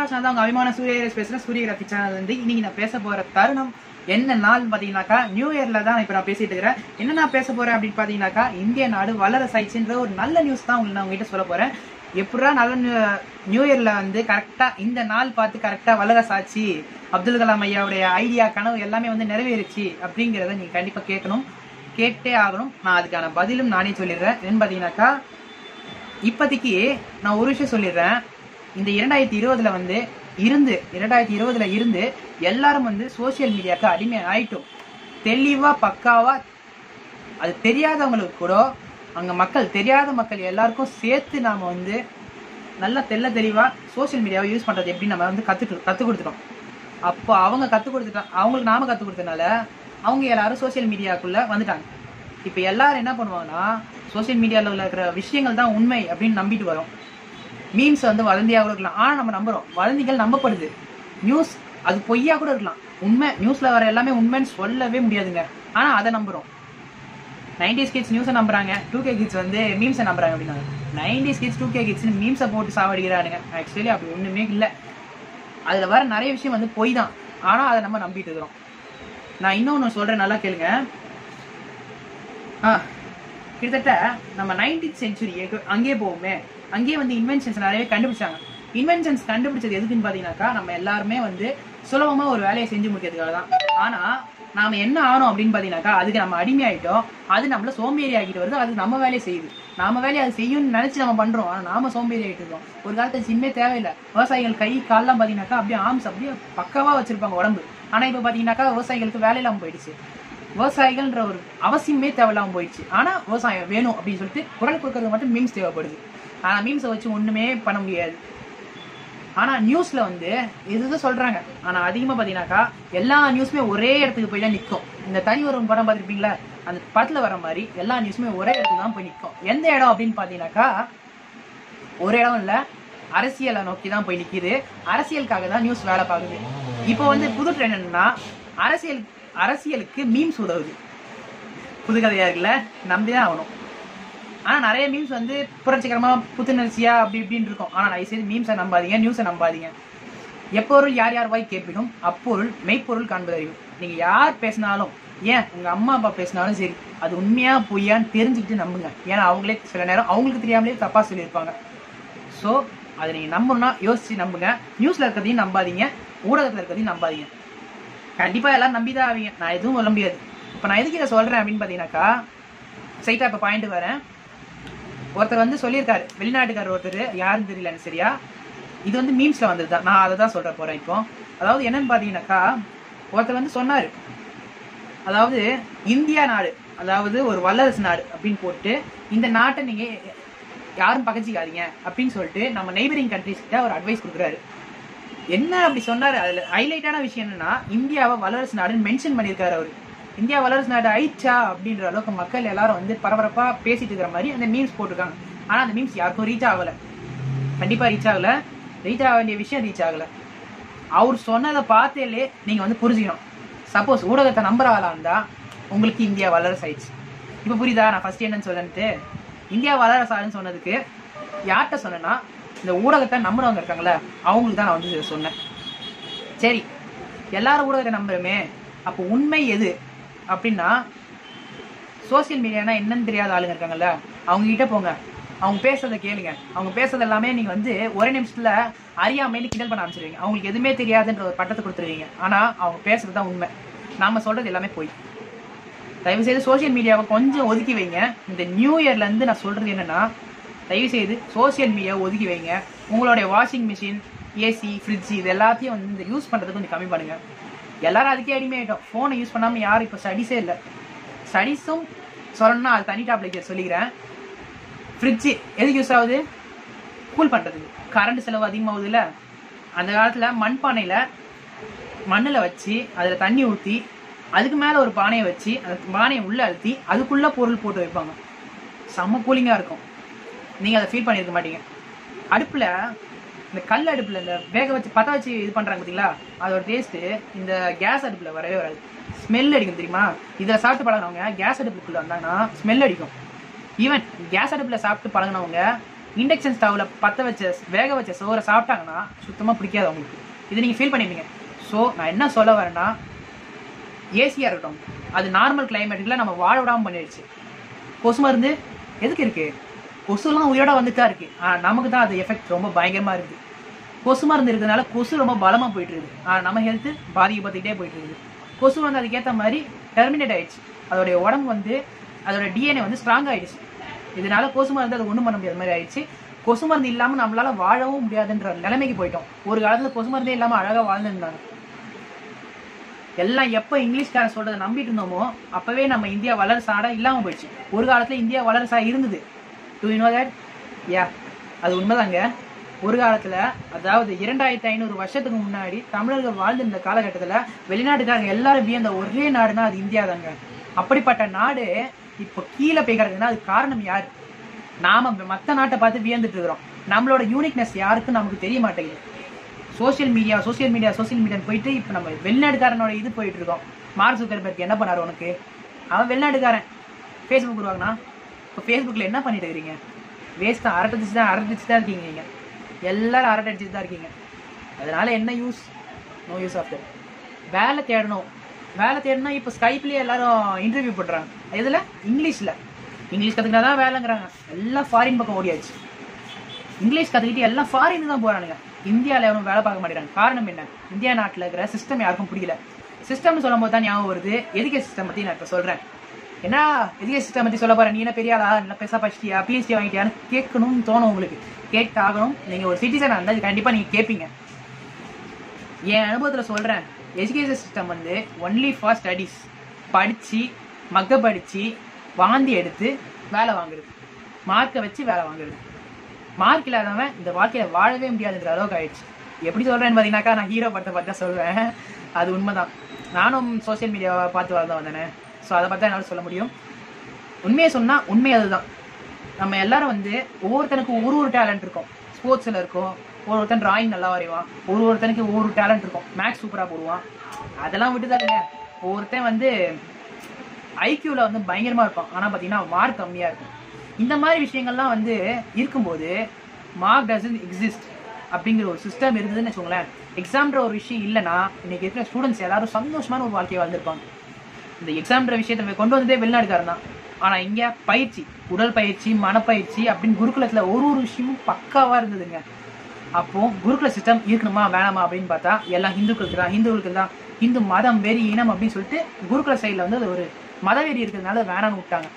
channel தான் உங்க அபிமான சூரிய பேசுறேன் சூரிய கிராஃபி சேனல் வந்து இன்னைக்கு நான் பேச போற தருணம் என்ன நாள் பாத்தீங்கன்னாக்கா நியூ இயர்ல தான் இப்ப நான் பேசிட்டு இருக்கிறேன் என்ன நான் பேச போறேன் அப்படின்னு பாத்தீங்கன்னாக்கா இந்திய நாடு வளர சாய்ச்சுன்ற ஒரு நல்ல நியூஸ் தான் உங்களுக்கு நான் உங்ககிட்ட சொல்ல போறேன் எப்படா நல்ல நியூ- நியூ இயர்ல வந்து கரெக்டா இந்த நாள் பார்த்து கரெக்டா வளர சாட்சி அப்துல் கலாம் ஐயாவுடைய ஐடியா கனவு எல்லாமே வந்து நிறைவேறுச்சு அப்படிங்கறத நீங்க கண்டிப்பா கேட்கணும் கேட்டே ஆகணும் நான் அதுக்கான பதிலும் நானே சொல்லிடுறேன் என்னன்னு பாத்தீங்கன்னாக்கா இப்போதைக்கு நான் ஒரு விஷயம் சொல்லிடுறேன் இந்த இரண்டாயிரத்தி இருபதுல வந்து இருந்து இரண்டாயிரத்தி இருபதுல இருந்து எல்லாரும் வந்து சோஷியல் மீடியாவுக்கு அடிமை ஆயிட்டோம் தெளிவா பக்காவா அது தெரியாதவங்களுக்கு கூட அங்க மக்கள் தெரியாத மக்கள் எல்லாருக்கும் சேர்த்து நாம வந்து நல்லா தெள்ள தெளிவா சோஷியல் மீடியாவை யூஸ் பண்றது எப்படி நம்ம வந்து கத்துட்டு கத்து கொடுத்துட்டோம் அப்போ அவங்க கத்து கொடுத்துட்டா அவங்களுக்கு நாம கத்து கொடுத்தனால அவங்க எல்லாரும் சோஷியல் மீடியாக்குள்ள வந்துட்டாங்க இப்போ எல்லாரும் என்ன பண்ணுவாங்கன்னா சோஷியல் மீடியாவில் உள்ள இருக்கிற விஷயங்கள் தான் உண்மை அப்படின்னு நம்பிட்டு வரோம் மீம்ஸ் வந்து வதந்தியாக கூட இருக்கலாம் ஆனால் நம்ம நம்புறோம் வதந்திகள் நம்பப்படுது நியூஸ் அது பொய்யா கூட இருக்கலாம் உண்மை நியூஸ்ல வர எல்லாமே உண்மைன்னு சொல்லவே முடியாதுங்க ஆனால் அதை நம்புறோம் நைன்டிஸ் கிட்ஸ் நியூஸை நம்புறாங்க டூ கே கிட்ஸ் வந்து மீம்ஸை நம்புறாங்க அப்படின்னா nineties kids two K kids மீம்ஸை போட்டு சாவடிக்கிறானுங்க ஆக்சுவலி அப்படி ஒன்றுமே இல்லை அதில் வர நிறைய விஷயம் வந்து பொய் தான் ஆனால் அதை நம்ம நம்பிட்டு இருக்கிறோம் நான் இன்னொன்று சொல்கிறேன் நல்லா கேளுங்க ஆ கிட்டத்தட்ட நம்ம நைன்டீன்த் செஞ்சுரி அங்கேயே போவோமே அங்கேயே வந்து இன்வென்ஷன்ஸ் நிறைய கண்டுபிடிச்சாங்க இன்வென்ஷன்ஸ் கண்டுபிடிச்சது எதுக்குன்னு பார்த்தீங்கன்னாக்கா நம்ம எல்லாருமே வந்து சுலபமா ஒரு வேலையை செஞ்சு முடிக்கிறதுக்காக தான் ஆனா நாம என்ன ஆனோம் அப்படின்னு பார்த்தீங்கன்னாக்கா அதுக்கு நம்ம அடிமை ஆயிட்டோம் அது நம்மள சோம்பேறி ஆகிட்டு வருது அது நம்ம வேலையை செய்யுது நாம வேலையை அது செய்யும்னு நினைச்சு நம்ம பண்றோம் ஆனா நாம சோம்பேறி ஆகிட்டு இருக்கோம் ஒரு காலத்துல ஜிம்மே தேவையில்லை விவசாயிகள் கை கால்லாம் பார்த்தீங்கன்னாக்கா அப்படியே ஆம்ஸ் அப்படியே பக்காவா வச்சிருப்பாங்க உடம்பு ஆனா இப்போ பார்த்தீங்கன்னாக்கா விவசாயிகளுக்கு வேலை இல்லாம போயிடுச்சு விவசாயிகள்ன்ற ஒரு அவசியமே தேவையில்லாம போயிடுச்சு ஆனா விவசாயம் வேணும் அப்படின்னு சொல்லிட்டு குரல் கொடுக்கறது மட்டும் மீம்ஸ் தேவைப்படுது ஆனா மீம்ஸை வச்சு ஒண்ணுமே பண்ண முடியாது ஆனா நியூஸ்ல வந்து இதுதான் சொல்றாங்க ஆனா அதிகமா பாத்தீங்கன்னாக்கா எல்லா நியூஸுமே ஒரே இடத்துக்கு போய் தான் நிக்கும் இந்த தனி ஒரு படம் பார்த்திருப்பீங்களா அந்த படத்துல வர மாதிரி எல்லா நியூஸுமே ஒரே இடத்துக்கு தான் போய் நிக்கும் எந்த இடம் அப்படின்னு பாத்தீங்கன்னாக்கா ஒரு இடம் இல்ல அரசியலை நோக்கி தான் போய் நிக்குது அரசியலுக்காக தான் நியூஸ் வேலை பார்க்குது இப்போ வந்து புது ட்ரெண்ட் என்னன்னா அரசியல் அரசியலுக்கு மீம்ஸ் உதவுது புது கதையா இருக்குல்ல நம்பிதான் ஆகணும் ஆனா நிறைய மீம்ஸ் வந்து புரட்சிகரமா புத்துணர்ச்சியா அப்படி இப்படின்னு இருக்கும் ஆனா நான் செய்து மீம்ஸை நம்பாதீங்க நியூஸை நம்பாதீங்க எப்பொருள் யார் யார் வாய் கேட்பினும் அப்பொருள் மெய்ப்பொருள் காண்பது அறிவு நீங்க யார் பேசினாலும் ஏன் உங்க அம்மா அப்பா பேசினாலும் சரி அது உண்மையா பொய்யான்னு தெரிஞ்சுக்கிட்டு நம்புங்க ஏன்னா அவங்களே சில நேரம் அவங்களுக்கு தெரியாமலே தப்பா சொல்லியிருப்பாங்க ஸோ அதை நீங்க நம்பணும்னா யோசிச்சு நம்புங்க நியூஸ்ல இருக்கிறதையும் நம்பாதீங்க ஊடகத்துல இருக்கிறதையும் நம்பாதீங்க கண்டிப்பா எல்லாரும் நம்பிதான் ஆவீங்க நான் எதுவும் சொல்ல முடியாது இப்ப நான் எதுக்கு இதை சொல்றேன் அப்படின்னு பாத்தீங்கன்னாக்கா சைட்டா இப்ப பாயிண்ட் வரேன் ஒருத்தர் வந்து சொல்லியிருக்காரு வெளிநாட்டுக்காரர் ஒருத்தர் யாருன்னு தெரியல எனக்கு சரியா இது வந்து மீம்ஸ்ல வந்தது தான் நான் அதை தான் சொல்ற போறேன் இப்போ அதாவது என்னன்னு பாத்தீங்கன்னாக்கா ஒருத்தர் வந்து சொன்னாரு அதாவது இந்தியா நாடு அதாவது ஒரு வல்லரசு நாடு அப்படின்னு போட்டு இந்த நாட்டை நீங்க யாரும் பகச்சிக்காதீங்க அப்படின்னு சொல்லிட்டு நம்ம நெய்பரிங் கண்ட்ரிஸ் கிட்ட ஒரு அட்வைஸ் கொடுக்குறாரு என்ன அப்படி சொன்னாரு அதுல ஹைலைட்டான விஷயம் என்னன்னா இந்தியாவை வல்லரசு நாடுன்னு மென்ஷன் பண்ணியிருக்காரு அவரு இந்தியா வல்லரசு நாடு ஆயிடுச்சா அப்படின்ற அளவுக்கு மக்கள் எல்லாரும் வந்து பரபரப்பா பேசிட்டு இருக்கிற மாதிரி அந்த மீம்ஸ் போட்டிருக்காங்க ஆனா அந்த மீம்ஸ் யாருக்கும் ரீச் ஆகல கண்டிப்பா ரீச் ஆகல ரீச் ஆக வேண்டிய விஷயம் ரீச் ஆகல அவர் சொன்னதை பார்த்தேலே நீங்க வந்து புரிஞ்சுக்கணும் சப்போஸ் ஊடகத்தை நம்புற ஆளா இருந்தா உங்களுக்கு இந்தியா வல்லரசு ஆயிடுச்சு இப்ப புரியுதா நான் ஃபர்ஸ்ட் என்னன்னு சொல்லிட்டு இந்தியா வல்லரசு ஆகுன்னு சொன்னதுக்கு யார்கிட்ட சொன்னேன்னா இந்த ஊடகத்தை நம்புறவங்க இருக்காங்களே அவங்களுக்கு தான் நான் வந்து இதை சொன்னேன் சரி எல்லாரும் ஊடகத்தை நம்புறோமே அப்போ உண்மை எது அப்படின்னா சோசியல் மீடியானா என்னன்னு தெரியாத ஆளுங்க இருக்காங்கல்ல அவங்க கிட்ட போங்க அவங்க பேசுறத கேளுங்க அவங்க பேசுறது எல்லாமே நீங்க வந்து ஒரே நிமிஷத்துல அறியாமைன்னு கிண்டல் பண்ண ஆரம்பிச்சிருவீங்க அவங்களுக்கு எதுவுமே தெரியாதுன்ற ஒரு பட்டத்தை கொடுத்துருவீங்க ஆனா அவங்க பேசுறது தான் உண்மை நாம சொல்றது எல்லாமே போய் தயவு செய்து சோஷியல் மீடியாவை கொஞ்சம் ஒதுக்கி வைங்க இந்த நியூ இயர்ல இருந்து நான் சொல்றது என்னன்னா தயவு செய்து சோஷியல் மீடியாவை ஒதுக்கி வைங்க உங்களுடைய வாஷிங் மிஷின் ஏசி ஃப்ரிட்ஜ் இது எல்லாத்தையும் வந்து இந்த யூஸ் பண்றது கொஞ்சம் கம்மி பண்ணுங்க எல்லாரும் அதுக்கே அடிமையாயிட்டோம் ஃபோனை யூஸ் பண்ணாம யாரும் இப்போ ஸ்டடிஸே இல்லை ஸ்டடிஸும் சொல்லணும்னா அது தனி டாபிக் சொல்லிக்கிறேன் ஃப்ரிட்ஜு எதுக்கு யூஸ் ஆகுது கூல் பண்ணுறதுக்கு கரண்ட் செலவு அதிகமாகுதுல்ல அந்த காலத்தில் மண்பானையில் மண்ணில் வச்சு அதில் தண்ணி ஊற்றி அதுக்கு மேலே ஒரு பானையை வச்சு அந்த பானையை உள்ளே அழுத்தி அதுக்குள்ளே பொருள் போட்டு வைப்பாங்க செம்ம கூலிங்காக இருக்கும் நீங்கள் அதை ஃபீல் பண்ணியிருக்க மாட்டீங்க அடுப்பில் இந்த கல் அடுப்பில் இந்த வேக வச்சு பற்ற வச்சு இது பண்ணுறாங்க பார்த்தீங்களா அதோட டேஸ்ட்டு இந்த கேஸ் அடுப்பில் வரவே வராது ஸ்மெல் அடிக்கும் தெரியுமா இதில் சாப்பிட்டு பழகினவங்க கேஸ் அடுப்புக்குள்ளே வந்தாங்கன்னா ஸ்மெல் அடிக்கும் ஈவன் கேஸ் அடுப்பில் சாப்பிட்டு பழகினவங்க இண்டக்ஷன் ஸ்டவ்ல பற்ற வச்ச வேக வச்ச சோறை சாப்பிட்டாங்கன்னா சுத்தமாக பிடிக்காது அவங்களுக்கு இது நீங்கள் ஃபீல் பண்ணிப்பீங்க ஸோ நான் என்ன சொல்ல வரேன்னா ஏசியாக இருக்கட்டும் அது நார்மல் கிளைமேட்டுக்குள்ள நம்ம வாழ விடாமல் பண்ணிடுச்சு கொசு மருந்து எதுக்கு இருக்கு கொசுலாம் உயிரோட வந்துட்டு தான் இருக்கு ஆனால் நமக்கு தான் அது எஃபெக்ட் ரொம்ப பயங்கரமாக இருக்குது கொசு மருந்து இருக்கிறதுனால கொசு ரொம்ப பலமாக போயிட்டு இருக்குது ஆனால் நம்ம ஹெல்த்து பாதிக்கப்பட்டுக்கிட்டே போயிட்டு இருக்குது கொசு வந்து அதுக்கேற்ற மாதிரி டெர்மினேட் ஆயிடுச்சு அதோடைய உடம்பு வந்து அதோட டிஎன்ஏ வந்து ஸ்ட்ராங் ஆயிடுச்சு இதனால கொசு மருந்து அது ஒன்றும் பண்ண முடியாத மாதிரி ஆயிடுச்சு கொசு மருந்து இல்லாமல் நம்மளால வாழவும் முடியாதுன்ற நிலைமைக்கு போயிட்டோம் ஒரு காலத்தில் கொசு மருந்தே இல்லாமல் அழகாக வாழ்ந்துருந்தாங்க எல்லாம் எப்போ இங்கிலீஷ்காரன் சொல்றதை நம்பிட்டு இருந்தோமோ அப்பவே நம்ம இந்தியா வல்லரசாட இல்லாமல் போயிடுச்சு ஒரு காலத்தில் இந்தியா வல்லரசா இருந்தது do you know that yeah அது உண்மைதாங்க ஒரு காலத்துல அதாவது இரண்டாயிரத்தி ஐநூறு வருஷத்துக்கு முன்னாடி தமிழர்கள் வாழ்ந்திருந்த காலகட்டத்துல வெளிநாட்டுக்காரங்க எல்லாரும் வியந்த ஒரே நாடுனா அது இந்தியா தாங்க அப்படிப்பட்ட நாடு இப்போ கீழே போய் கிடக்குதுன்னா அது காரணம் யார் நாம மற்ற நாட்டை பார்த்து வியந்துட்டு இருக்கிறோம் நம்மளோட யூனிக்னஸ் யாருக்கும் நமக்கு தெரிய மாட்டேங்குது social media social media social media போயிட்டு இப்போ நம்ம வெளிநாட்டுக்காரனோட இது போயிட்டு இருக்கோம் மார்க் சுக்கர்பர்க் என்ன பண்ணாரு உனக்கு அவன் வெளிநாட்டுக்காரன் ஃபேஸ்புக் உருவாக்குனா இப்போ ஃபேஸ்புக்கில் என்ன பண்ணிட்டு இருக்கிறீங்க வேஸ்ட் தான் அரட்டடிச்சு தான் அரட்டடிச்சு தான் இருக்கீங்க நீங்கள் எல்லாரும் அரட்டடிச்சு தான் இருக்கீங்க அதனால என்ன use no use of that வேலை தேடணும் வேலை தேடணும் இப்போ ஸ்கைப்லேயே எல்லாரும் இன்டர்வியூ பண்ணுறாங்க இதில் இங்கிலீஷில் இங்கிலீஷ் கற்றுக்கிட்டா தான் வேலைங்கிறாங்க எல்லாம் ஃபாரின் பக்கம் ஓடியாச்சு இங்கிலீஷ் கற்றுக்கிட்டு எல்லாம் ஃபாரின் தான் போகிறானுங்க இந்தியாவில் எவனும் வேலை பார்க்க மாட்டேங்கிறாங்க காரணம் என்ன இந்தியா நாட்டில் இருக்கிற சிஸ்டம் யாருக்கும் பிடிக்கல சிஸ்டம்னு சொல்லும் போது தான் ஞாபகம் வருது எதுகேஷன் சிஸ்டம் பற்றி நான் இப்போ சொல்கிறேன் என்ன எதுகேஷன் சிஸ்டம் பற்றி சொல்ல போகிறேன் நீ என்ன பெரிய ஆளா இல்லை பெருசாக படிச்சிட்டியா பிஎஸ்டி வாங்கிட்டியான்னு கேட்கணும்னு தோணும் உங்களுக்கு கேட்டாகணும் நீங்கள் ஒரு சிட்டிசன் இருந்தால் கண்டிப்பாக நீங்கள் கேட்பீங்க என் அனுபவத்தில் சொல்கிறேன் எஜுகேஷன் சிஸ்டம் வந்து ஒன்லி ஃபார் ஸ்டடீஸ் படித்து மக்க படித்து வாந்தி எடுத்து வேலை வாங்குறது மார்க்கை வச்சு வேலை வாங்குறது மார்க் இல்லாதவன் இந்த வாழ்க்கையில் வாழவே முடியாதுன்ற அளவுக்கு ஆயிடுச்சு எப்படி சொல்கிறேன்னு பார்த்தீங்கன்னாக்கா நான் ஹீரோ படத்தை பார்த்து தான் சொல்வேன் அது உண்மைதான் நானும் சோஷியல் மீடியாவை பார்த்து வளர்ந்து வந்தேனே ஸோ அதை பார்த்தா என்னால் சொல்ல முடியும் உண்மையை சொன்னால் உண்மை அதுதான் நம்ம எல்லாரும் வந்து ஒவ்வொருத்தனுக்கும் ஒரு ஒரு டேலண்ட் இருக்கும் ஸ்போர்ட்ஸில் இருக்கும் ஒரு ஒருத்தன் டிராயிங் நல்லா வரைவான் ஒரு ஒருத்தனுக்கு ஒவ்வொரு டேலண்ட் இருக்கும் மேக்ஸ் சூப்பராக போடுவான் அதெல்லாம் விட்டுதாங்க ஒவ்வொருத்தன் வந்து ஐக்யூவில் வந்து பயங்கரமாக இருப்பான் ஆனால் பார்த்தீங்கன்னா மார்க் கம்மியாக இருக்கும் இந்த மாதிரி விஷயங்கள்லாம் வந்து இருக்கும்போது மார்க் டசன் எக்ஸிஸ்ட் அப்படிங்கிற ஒரு சிஸ்டம் இருந்ததுன்னு வச்சுக்கோங்களேன் எக்ஸாம்ன்ற ஒரு விஷயம் இல்லைன்னா இன்னைக்கு இருக்கிற ஸ்டூடெண்ட்ஸ் எல்லாரும் சந்தோஷமான ஒரு வாழ்க்கையை வாழ்ந்திருப்பாங்க இந்த எக்ஸாம்ன்ற விஷயத்தை கொண்டு வந்ததே வெளிநாடுக்காரன் தான் ஆனால் இங்கே பயிற்சி உடல் பயிற்சி மனப்பயிற்சி அப்படின்னு குருகுலத்தில் ஒரு ஒரு விஷயமும் பக்காவாக இருந்ததுங்க அப்போ குருகுல சிஸ்டம் இருக்கணுமா வேணாமா அப்படின்னு பார்த்தா எல்லாம் ஹிந்துக்களுக்கு தான் ஹிந்துக்களுக்கு தான் ஹிந்து மதம் வெறி இனம் அப்படின்னு சொல்லிட்டு குருகுல சைடில் வந்து அது ஒரு மதவெறி இருக்கிறதுனால வேணாம்னு விட்டாங்க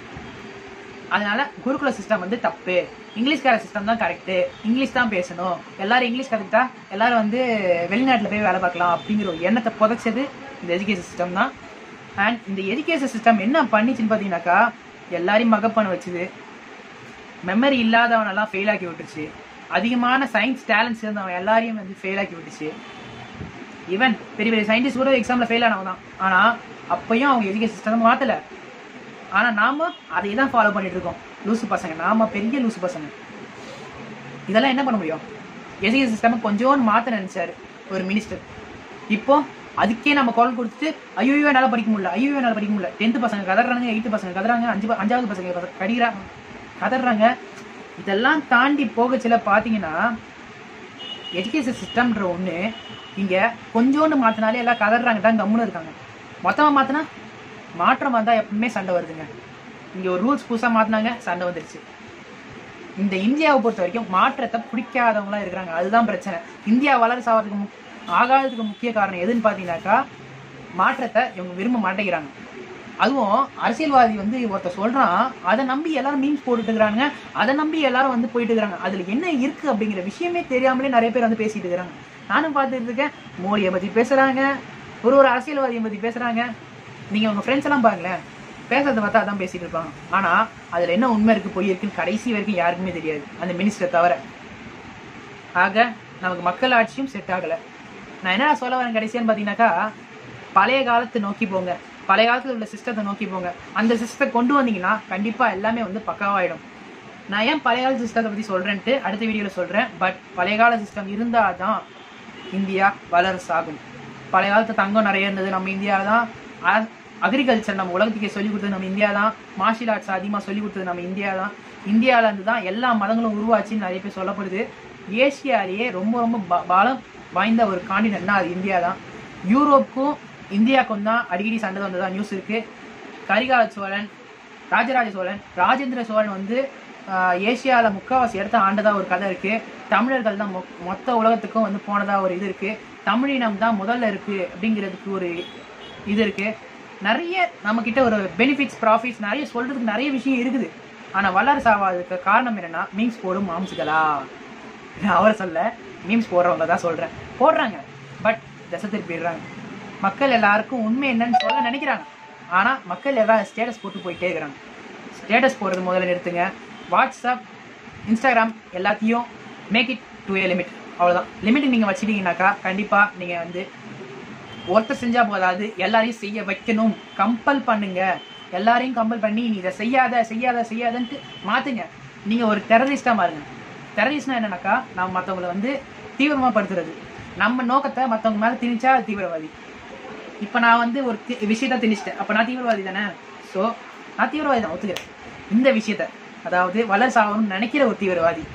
அதனால குருகுல சிஸ்டம் வந்து தப்பு இங்கிலீஷ்கார சிஸ்டம் தான் கரெக்டு இங்கிலீஷ் தான் பேசணும் எல்லாரும் இங்கிலீஷ் கற்றுக்கிட்டா எல்லாரும் வந்து வெளிநாட்டில் போய் வேலை பார்க்கலாம் அப்படிங்கிற ஒரு எண்ணத்தை புதைச்சது இந்த எஜுகேஷன் சிஸ்டம் தான் அண்ட் இந்த எஜுகேஷன் சிஸ்டம் என்ன பண்ணிச்சுன்னு பார்த்தீங்கன்னாக்கா எல்லாரையும் மகப் பண்ண வச்சுது மெமரி இல்லாதவனெல்லாம் ஃபெயில் ஆக்கி விட்டுருச்சு அதிகமான சயின்ஸ் டேலண்ட்ஸ் இருந்தவன் எல்லாரையும் வந்து ஃபெயில் ஆக்கி விட்டுச்சு ஈவன் பெரிய பெரிய சயின்டிஸ்ட் கூட எக்ஸாமில் ஃபெயில் ஆனவங்க தான் ஆனால் அப்பயும் அவங்க எஜுகேஷன் சிஸ்டம் மாற்றலை ஆனால் நாம அதை தான் ஃபாலோ பண்ணிட்டு இருக்கோம் லூசு பசங்க நாம பெரிய லூசு பசங்க இதெல்லாம் என்ன பண்ண முடியும் எஜுகேஷன் சிஸ்டம் கொஞ்சோன்னு மாற்ற நினைச்சாரு ஒரு மினிஸ்டர் இப்போ அதுக்கே நம்ம குரல் கொடுத்துட்டு ஐயோ என்னால் படிக்க முடியல ஐயோ என்னால் படிக்க முடியல டென்த்து பசங்க கதறாங்க எயித்து பசங்க கதறாங்க அஞ்சு ப- அஞ்சாவது பசங்க பச- கடிக்கிறாங்க கதறாங்க இதெல்லாம் தாண்டி போகச்சில பார்த்தீங்கன்னா எஜுகேஷன் சிஸ்டம்ன்ற ஒன்று இங்கே கொஞ்சோண்டு மாற்றினாலே எல்லாம் கதறாங்க தான் கம்முன்னு இருக்காங்க மொத்தமாக மாற்றினா மாற்றம் வந்தால் எப்பவுமே சண்டை வருதுங்க இங்கே ஒரு ரூல்ஸ் புதுசாக மாற்றினாங்க சண்டை வந்துருச்சு இந்த இந்தியாவை பொறுத்த வரைக்கும் மாற்றத்தை பிடிக்காதவங்களா இருக்கிறாங்க அதுதான் பிரச்சனை இந்தியா வளர்ச்சி ஆகிறதுக்கு மு- ஆகாததுக்கு முக்கிய காரணம் எதுன்னு பார்த்தீங்கன்னாக்கா மாற்றத்தை இவங்க விரும்ப மாட்டேங்கிறாங்க அதுவும் அரசியல்வாதி வந்து ஒருத்தர் சொல்றான் அதை நம்பி எல்லாரும் மீன்ஸ் போட்டுட்டு இருக்கிறாங்க அதை நம்பி எல்லாரும் வந்து போயிட்டு இருக்கிறாங்க அதுல என்ன இருக்கு அப்படிங்கிற விஷயமே தெரியாமலே நிறைய பேர் வந்து பேசிட்டு இருக்கிறாங்க நானும் பார்த்துட்டு இருக்கேன் மோடியை பத்தி பேசுறாங்க ஒரு ஒரு அரசியல்வாதியை பத்தி பேசுறாங்க நீங்க உங்க ஃப்ரெண்ட்ஸ் எல்லாம் பாருங்களேன் பேசுறத பார்த்தா அதான் பேசிட்டு இருப்பாங்க ஆனா அதுல என்ன உண்மை இருக்கு பொய் இருக்குன்னு கடைசி வரைக்கும் யாருக்குமே தெரியாது அந்த மினிஸ்டர் தவிர ஆக நமக்கு மக்கள் ஆட்சியும் செட் ஆகல நான் என்ன சொல்ல வரேன் கடைசியான்னு பார்த்தீங்கன்னாக்கா பழைய காலத்தை நோக்கி போங்க பழைய காலத்தில் உள்ள சிஸ்டத்தை நோக்கி போங்க அந்த சிஸ்டத்தை கொண்டு வந்தீங்கன்னா கண்டிப்பா எல்லாமே வந்து பக்காவாயிடும் நான் ஏன் பழைய கால சிஸ்டத்தை பத்தி சொல்றேன்ட்டு அடுத்த வீடியோல சொல்றேன் பட் பழைய கால சிஸ்டம் இருந்தாதான் இந்தியா வளரஸ் ஆகும் பழைய காலத்து தங்கம் நிறைய இருந்தது நம்ம இந்தியா தான் அக்ரிகல்ச்சர் நம்ம உலகத்துக்கே சொல்லி கொடுத்தது நம்ம இந்தியா தான் மார்ஷியல் ஆர்ட்ஸ் அதிகமாக சொல்லி கொடுத்தது நம்ம இந்தியா தான் இந்தியால இருந்து தான் எல்லா மதங்களும் உருவாச்சுன்னு நிறைய பேர் சொல்லப்படுது ஏசியாலேயே ரொம்ப ரொம்ப ப- பலம் வாய்ந்த ஒரு காண்டினென்ட்னா அது இந்தியா தான் யூரோப்புக்கும் இந்தியாவுக்கும் தான் அடிக்கடி சண்டை வந்ததா நியூஸ் இருக்கு கரிகால சோழன் ராஜராஜ சோழன் ராஜேந்திர சோழன் வந்து ஆஹ், ஏசியால முக்காவாசி இடத்த ஆண்டதா ஒரு கதை இருக்கு தமிழர்கள் தான் மொ- மொத்த உலகத்துக்கும் வந்து போனதா ஒரு இது இருக்கு தமிழினம் தான் முதல்ல இருக்கு அப்படிங்கிறதுக்கு ஒரு இது இருக்கு நிறைய நம்ம கிட்ட ஒரு பெனிஃபிட்ஸ் ப்ராஃபிட்ஸ் நிறைய சொல்றதுக்கு நிறைய விஷயம் இருக்குது ஆனா வல்லரசு ஆகாததுக்கு காரணம் என்னன்னா மீம்ஸ் போடும் மாம்சுகளா நான் அவரை சொல்ல மீம்ஸ் போடுறவங்க தான் சொல்றேன் போடுறாங்க பட் திசை திருப்பிடுறாங்க மக்கள் எல்லாருக்கும் உண்மை என்னன்னு சொல்ல நினைக்கிறாங்க ஆனா மக்கள் எல்லாரும் ஸ்டேட்டஸ் போட்டு போயிட்டே இருக்கிறாங்க ஸ்டேட்டஸ் போடுறது முதல்ல நிறுத்துங்க வாட்ஸ்அப் இன்ஸ்டாகிராம் எல்லாத்தையும் make it to a limit அவ்வளவுதான் லிமிட் நீங்க வச்சிட்டீங்கன்னாக்கா கண்டிப்பா நீங்க வந்து ஒருத்தர் செஞ்சா போதாது எல்லாரையும் செய்ய வைக்கணும் கம்பல் பண்ணுங்க எல்லாரையும் கம்பல் பண்ணி நீ இதை செய்யாத செய்யாத செய்யாதன்ட்டு மாத்துங்க நீங்க ஒரு டெரரிஸ்டா மாறுங்க டெரரிஸ்ட்னா என்னன்னாக்கா நம்ம மத்தவங்களை வந்து தீவிரமா படுத்துறது நம்ம நோக்கத்தை மத்தவங்க மேல திணிச்சா அது தீவிரவாதி இப்ப நான் வந்து ஒரு தி- விஷயத்த திணிச்சிட்டேன் அப்ப நான் தீவிரவாதி தானே ஸோ நான் தீவிரவாதி தான் ஒத்துக்கிறேன் இந்த விஷயத்த அதாவது வளர்ச்சி ஆகணும்னு நினைக்கிற ஒரு தீவிரவாதி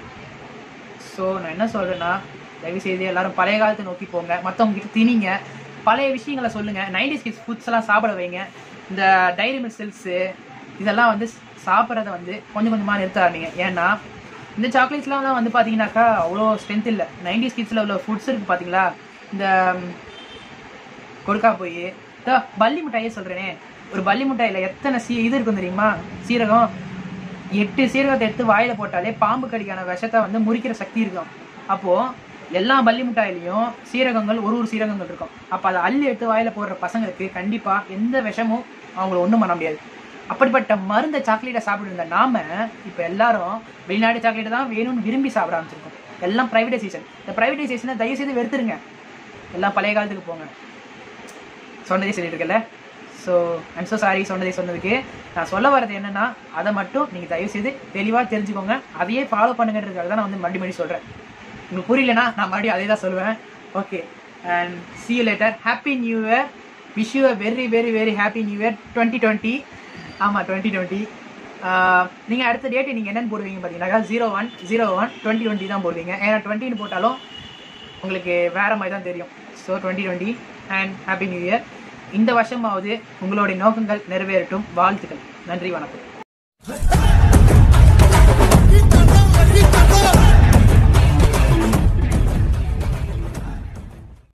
ஸோ நான் என்ன சொல்றேன்னா தயவு செய்து எல்லாரும் பழைய காலத்தை நோக்கி போங்க மற்றவங்க கிட்ட திணிங்க பழைய விஷயங்களை சொல்லுங்க நைன்டிஸ் கிட்ஸ் ஃபுட்ஸ் எல்லாம் சாப்பிட வைங்க இந்த டைரி மில்க் செல்ஸு இதெல்லாம் வந்து சாப்பிட்றத வந்து கொஞ்சம் கொஞ்சமாக நிறுத்த ஆரம்பிங்க ஏன்னா இந்த சாக்லேட்ஸ்லாம் தான் வந்து பார்த்தீங்கன்னாக்கா அவ்வளோ ஸ்ட்ரென்த் இல்லை நைன்டிஸ் கிட்ஸில் உள்ள ஃபுட்ஸ் இருக்குது பார்த்தீங்களா இந்த ம், கொடுக்கா போய் பல்லி மிட்டாயே சொல்றேனே ஒரு பல்லி மிட்டாயில எத்தனை சீ இது இருக்கும் தெரியுமா சீரகம் எட்டு சீரகத்தை எடுத்து வாயில போட்டாலே பாம்பு கடிக்கான விஷத்தை வந்து முறிக்கிற சக்தி இருக்கும் அப்போ எல்லா பல்லி மிட்டாயிலையும் சீரகங்கள் ஒரு ஒரு சீரகங்கள் இருக்கும் அப்ப அதை அள்ளி எடுத்து வாயில போடுற பசங்களுக்கு கண்டிப்பா எந்த விஷமும் அவங்கள ஒண்ணும் பண்ண முடியாது அப்படிப்பட்ட மருந்த சாக்லேட்டை சாப்பிட்டு இருந்த நாம இப்ப எல்லாரும் வெளிநாட்டு சாக்லேட் தான் வேணும்னு விரும்பி சாப்பிட ஆரம்பிச்சிருக்கோம் எல்லாம் பிரைவேடைசேஷன் இந்த பிரைவேடைசேஷனை தயவு செய்து வெறுத்துருங்க எல்லாம் பழைய காலத்துக்கு போங்க சொன்னதே சொல்லிட்டு இருக்கல ஸோ ஐம் ஸோ சாரி சொன்னதே சொன்னதுக்கு நான் சொல்ல வர்றது என்னன்னா அதை மட்டும் நீங்கள் தயவு செய்து தெளிவாக தெரிஞ்சுக்கோங்க அதையே ஃபாலோ பண்ணுங்கன்றதுக்காக தான் நான் வந்து மறுபடியும் மறுபடியும் சொல்கிறேன் உங்களுக்கு புரியலனா நான் மறுபடியும் அதே தான் சொல்லுவேன் okay and see you later happy new year wish you very very very happy new year twenty twenty ஆமாம் டுவெண்ட்டி டுவெண்ட்டி நீங்கள் அடுத்த டேட் நீங்கள் என்னென்னு போடுவீங்க பார்த்தீங்கன்னாக்கா zero one zero one twenty twenty தான் போடுவீங்க ஏன்னா டுவெண்ட்டின்னு போட்டாலும் உங்களுக்கு வேற மாதிரி தான் தெரியும் so twenty twenty and happy new year இந்த வருஷமாவது உங்களுடைய நோக்கங்கள் நிறைவேறட்டும் வாழ்த்துக்கள் நன்றி வணக்கம்